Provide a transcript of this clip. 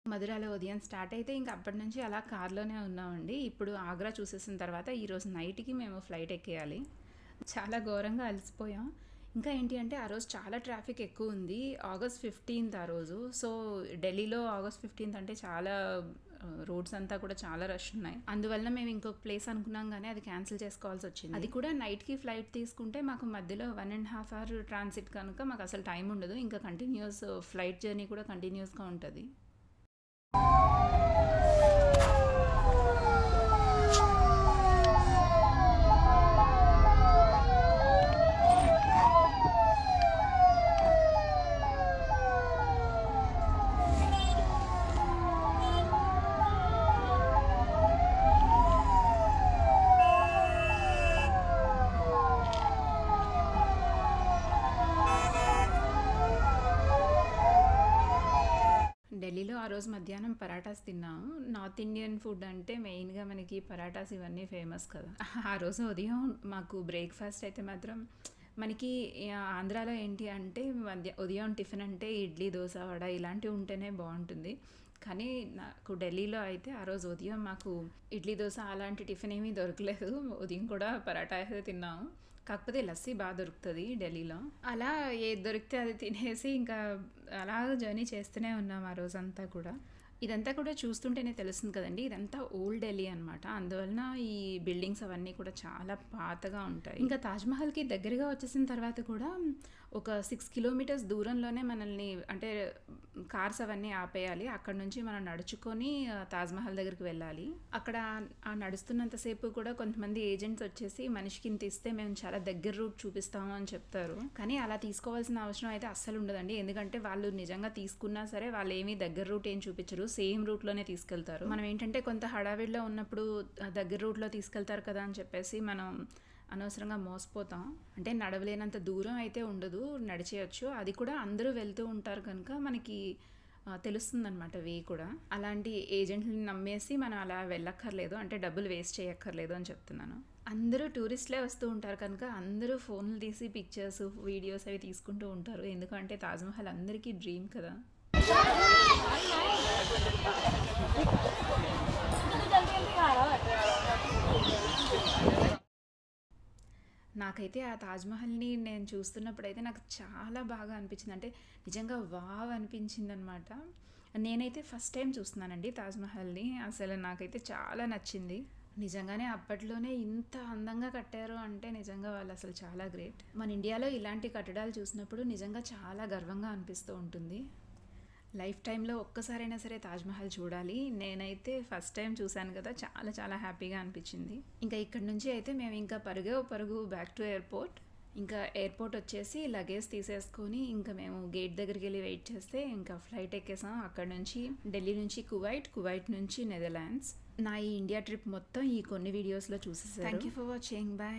మధురాలో ఉదయం స్టార్ట్ అయితే ఇంకా అప్పటి నుంచి అలా కార్లోనే ఉన్నామండి ఇప్పుడు ఆగ్రా చూసేసిన తర్వాత ఈరోజు నైట్కి మేము ఫ్లైట్ ఎక్కేయాలి చాలా ఘోరంగా అలసిపోయాం ఇంకా ఏంటి అంటే ఆ రోజు చాలా ట్రాఫిక్ ఎక్కువ ఉంది ఆగస్ట్ ఫిఫ్టీన్త్ ఆ రోజు సో ఢిల్లీలో ఆగస్ట్ ఫిఫ్టీన్త్ అంటే చాలా రోడ్స్ అంతా కూడా చాలా రష్ ఉన్నాయి అందువల్ల మేము ఇంకొక ప్లేస్ అనుకున్నాం కానీ అది క్యాన్సిల్ చేసుకోవాల్సి వచ్చింది అది కూడా నైట్కి ఫ్లైట్ తీసుకుంటే మాకు మధ్యలో one and half hour transit కనుక మాకు అసలు టైం ఉండదు ఇంకా కంటిన్యూస్ ఫ్లైట్ జర్నీ కూడా కంటిన్యూస్గా ఉంటుంది ఢిల్లీలో ఆ రోజు మధ్యాహ్నం పరాటాస్ తిన్నాము నార్త్ ఇండియన్ ఫుడ్ అంటే మెయిన్గా మనకి పరాటాస్ ఇవన్నీ ఫేమస్ కదా ఆ రోజు ఉదయం మాకు బ్రేక్ఫాస్ట్ అయితే మాత్రం మనకి ఆంధ్రాలో ఏంటి అంటే మధ్య ఉదయం టిఫిన్ అంటే ఇడ్లీ దోశ వడ ఇలాంటివి ఉంటేనే బాగుంటుంది కానీ నాకు ఢిల్లీలో అయితే ఆ రోజు ఉదయం మాకు ఇడ్లీ దోశ అలాంటి టిఫిన్ ఏమీ దొరకలేదు ఉదయం కూడా పరాటా అయితే తిన్నాము కాకపోతే లస్సీ బాగా దొరుకుతుంది ఢిల్లీలో అలా ఏది దొరికితే అది తినేసి ఇంకా అలా జర్నీ చేస్తూనే ఉన్నాం ఆ రోజంతా కూడా ఇదంతా కూడా చూస్తుంటేనే తెలుస్తుంది కదండి ఇదంతా ఓల్డ్ ఢిల్లీ అనమాట అందువలన ఈ బిల్డింగ్స్ అవన్నీ కూడా చాలా పాతగా ఉంటాయి ఇంకా తాజ్మహల్కి దగ్గరగా వచ్చేసిన తర్వాత కూడా ఒక సిక్స్ కిలోమీటర్స్ దూరంలోనే మనల్ని అంటే కార్స్ అవన్నీ ఆపేయాలి అక్కడ నుంచి మనం నడుచుకొని తాజ్మహల్ దగ్గరికి వెళ్ళాలి అక్కడ ఆ నడుస్తున్నంతసేపు కూడా కొంతమంది ఏజెంట్స్ వచ్చేసి మనిషికి ఇంత ఇస్తే మేము చాలా దగ్గర రూట్ చూపిస్తాము అని చెప్తారు కానీ అలా తీసుకోవాల్సిన అవసరం అయితే అస్సలు ఉండదండి ఎందుకంటే వాళ్ళు నిజంగా తీసుకున్నా సరే వాళ్ళు ఏమీ దగ్గర రూట్ ఏం చూపించరు సేమ్ రూట్లోనే తీసుకెళ్తారు మనం ఏంటంటే కొంత హడావిడిలో ఉన్నప్పుడు దగ్గర రూట్లో తీసుకెళ్తారు కదా అని చెప్పేసి మనం అనవసరంగా మోసపోతాం అంటే నడవలేనంత దూరం అయితే ఉండదు నడిచేయచ్చు అది కూడా అందరూ వెళ్తూ ఉంటారు కనుక మనకి తెలుస్తుందన్నమాట వే కూడా అలాంటి ఏజెంట్ని నమ్మేసి మనం అలా వెళ్ళక్కర్లేదు అంటే డబ్బులు వేస్ట్ చేయక్కర్లేదు అని చెప్తున్నాను అందరూ టూరిస్ట్లే వస్తూ ఉంటారు కనుక అందరూ ఫోన్లు తీసి పిక్చర్స్ వీడియోస్ అవి తీసుకుంటూ ఉంటారు ఎందుకంటే తాజ్మహల్ అందరికీ డ్రీమ్ కదా నాకైతే ఆ తాజ్మహల్ని నేను చూస్తున్నప్పుడైతే నాకు చాలా బాగా అనిపించింది అంటే నిజంగా వావ్ అనిపించింది అనమాట నేనైతే ఫస్ట్ టైం చూస్తున్నానండి తాజ్మహల్ని అసలు నాకైతే చాలా నచ్చింది నిజంగానే అప్పట్లోనే ఇంత అందంగా కట్టారు అంటే నిజంగా వాళ్ళు అసలు చాలా గ్రేట్ మన ఇండియాలో ఇలాంటి కట్టడాలు చూసినప్పుడు నిజంగా చాలా గర్వంగా అనిపిస్తూ ఉంటుంది లైఫ్ టైంలో ఒక్కసారైనా సరే తాజ్మహల్ చూడాలి నేనైతే ఫస్ట్ టైం చూశాను కదా చాలా చాలా హ్యాపీగా అనిపించింది ఇంకా ఇక్కడ నుంచి అయితే మేము ఇంకా పరుగే పరుగు బ్యాక్ టు ఎయిర్పోర్ట్ ఇంకా ఎయిర్పోర్ట్ వచ్చేసి లగేజ్ తీసేసుకొని ఇంకా మేము గేట్ దగ్గరికి వెళ్ళి వెయిట్ చేస్తే ఇంకా ఫ్లైట్ ఎక్కేసాం అక్కడ నుంచి ఢిల్లీ నుంచి కువైట్ కువైట్ నుంచి నెదర్లాండ్స్ నా ఈ ఇండియా ట్రిప్ మొత్తం ఈ కొన్ని వీడియోస్లో చూసేసాను thank you for watching bye